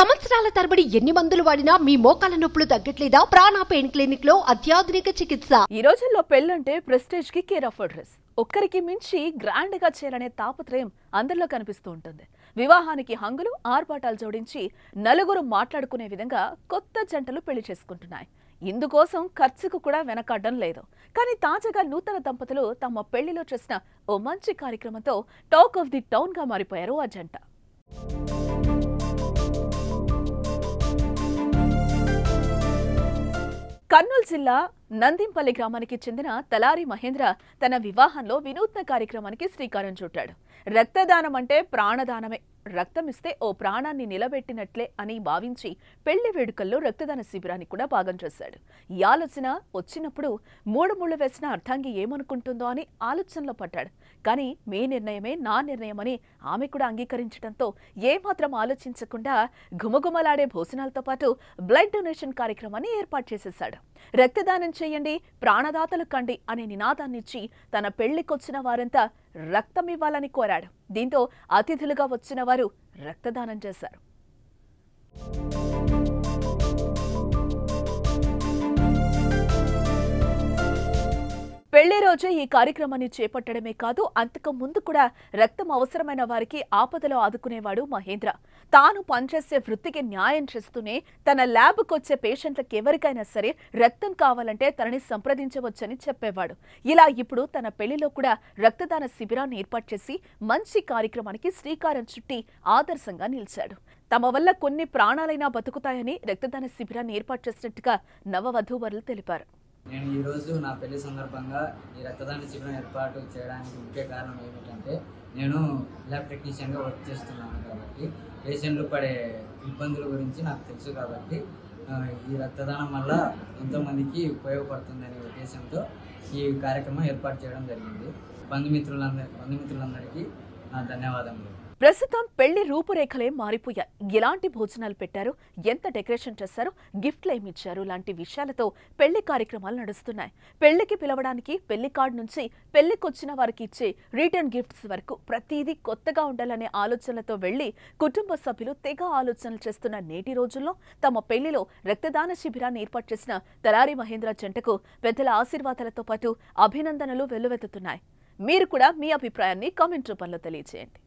సంవత్సరాల తరబడి ఎన్ని మందులు వాడినా మీ మోకాల నొప్పులు తగ్గట్లేదా ప్రాణ పెయిన్ క్లినిక్ లో అత్యాధునిక చికిత్స ఈ రోజుల్లో పెళ్ళంటే ప్రెస్టేజ్ కి కేర్ ఆఫ్ అడ్రస్ ఒక్కరికి మించి గ్రాండ్ గా చేయాలనే తాపత్రయం అందరిలో కనిపిస్తూ ఉంటుంది వివాహానికి హంగులు ఆర్భాటాలు జోడించి నలుగురు మాట్లాడుకునే విధంగా కొత్త జంటలు పెళ్లి చేసుకుంటున్నాయి ఇందుకోసం ఖర్చుకు కూడా వెనకాడడం లేదు కానీ తాజాగా నూతన దంపతులు తమ పెళ్లిలో చేసిన ఓ మంచి కార్యక్రమంతో టాక్ ఆఫ్ ది టౌన్ గా మారిపోయారు ఆ జంట కర్నూలు జిల్లా నందింపల్లి గ్రామానికి చెందిన తలారి మహేంద్ర తన వివాహంలో వినూత్న కార్యక్రమానికి శ్రీకారం చుట్టాడు రక్తదానం అంటే ప్రాణదానమే రక్తం ఇస్తే ఓ ప్రాణాన్ని నిలబెట్టినట్లే అని భావించి పెళ్లి వేడుకల్లో రక్తదాన శిబిరాన్ని కూడా భాగం చేశాడు ఈ ఆలోచన వచ్చినప్పుడు మూడు ముళ్ళు వేసిన అర్థాంగి ఏమనుకుంటుందో అని ఆలోచనలో పడ్డాడు కానీ మీ నిర్ణయమే నా నిర్ణయమని ఆమె కూడా అంగీకరించడంతో ఏమాత్రం ఆలోచించకుండా ఘుమఘుమలాడే భోజనాలతో పాటు బ్లడ్ డొనేషన్ కార్యక్రమాన్ని ఏర్పాటు చేసేశాడు రక్తదానం చేయండి ప్రాణదాతలు కండి అనే నినాదాన్నిచ్చి తన పెళ్లికొచ్చిన వారంతా రక్తం ఇవ్వాలని కోరాడు దీంతో అతిథులుగా వచ్చిన వారు రక్తదానం చేశారు పెళ్లి రోజే ఈ కార్యక్రమాన్ని చేపట్టడమే కాదు అంతకు ముందు కూడా రక్తం అవసరమైన వారికి ఆపదలో ఆదుకునేవాడు మహేంద్ర తాను పనిచేసే వృత్తికి న్యాయం చేస్తూనే తన ల్యాబ్కు వచ్చే పేషెంట్లకు ఎవరికైనా సరే రక్తం కావాలంటే తనని సంప్రదించవచ్చని చెప్పేవాడు ఇలా ఇప్పుడు తన పెళ్లిలో కూడా రక్తదాన శిబిరాన్ని ఏర్పాటు చేసి మంచి కార్యక్రమానికి శ్రీకారం చుట్టి ఆదర్శంగా నిలిచాడు తమ వల్ల కొన్ని ప్రాణాలైనా బతుకుతాయని రక్తదాన శిబిరాన్ని ఏర్పాటు చేసినట్టుగా నవవధూవరులు తెలిపారు నేను ఈరోజు నా పెళ్లి సందర్భంగా ఈ రక్తదాన శిబిరం ఏర్పాటు చేయడానికి ముఖ్య కారణం ఏమిటంటే నేను ల్యాబ్ టెక్నీషియన్గా వర్క్ చేస్తున్నాను కాబట్టి పేషెంట్లు పడే ఇబ్బందుల గురించి నాకు తెలుసు కాబట్టి ఆ, ఈ రక్తదానం వల్ల ఎంతోమందికి ఉపయోగపడుతుందనే ఉద్దేశంతో ఈ కార్యక్రమం ఏర్పాటు చేయడం జరిగింది బంధుమిత్రులందరి బంధుమిత్రులందరికీ నా ధన్యవాదములు ప్రస్తుతం పెళ్లి రూపురేఖలే మారిపోయాయి ఎలాంటి భోజనాలు పెట్టారు ఎంత డెకరేషన్ చేశారు గిఫ్ట్లు ఏమిచ్చారు లాంటి విషయాలతో పెళ్లి కార్యక్రమాలు నడుస్తున్నాయి పెళ్లికి పిలవడానికి పెళ్లి కార్డు నుంచి పెళ్లికొచ్చిన వారికి ఇచ్చే రిటర్న్ గిఫ్ట్స్ వరకు ప్రతిదీ కొత్తగా ఉండాలనే ఆలోచనలతో వెళ్లి కుటుంబ సభ్యులు తెగ ఆలోచనలు చేస్తున్న నేటి రోజుల్లో తమ పెళ్లిలో రక్తదాన శిబిరాన్ని ఏర్పాటు చేసిన తలారి మహేంద్ర జంటకు పెద్దల ఆశీర్వాదాలతో పాటు అభినందనలు వెల్లువెత్తుతున్నాయి మీరు కూడా మీ అభిప్రాయాన్ని కామెంట్ రూపంలో తెలియజేయండి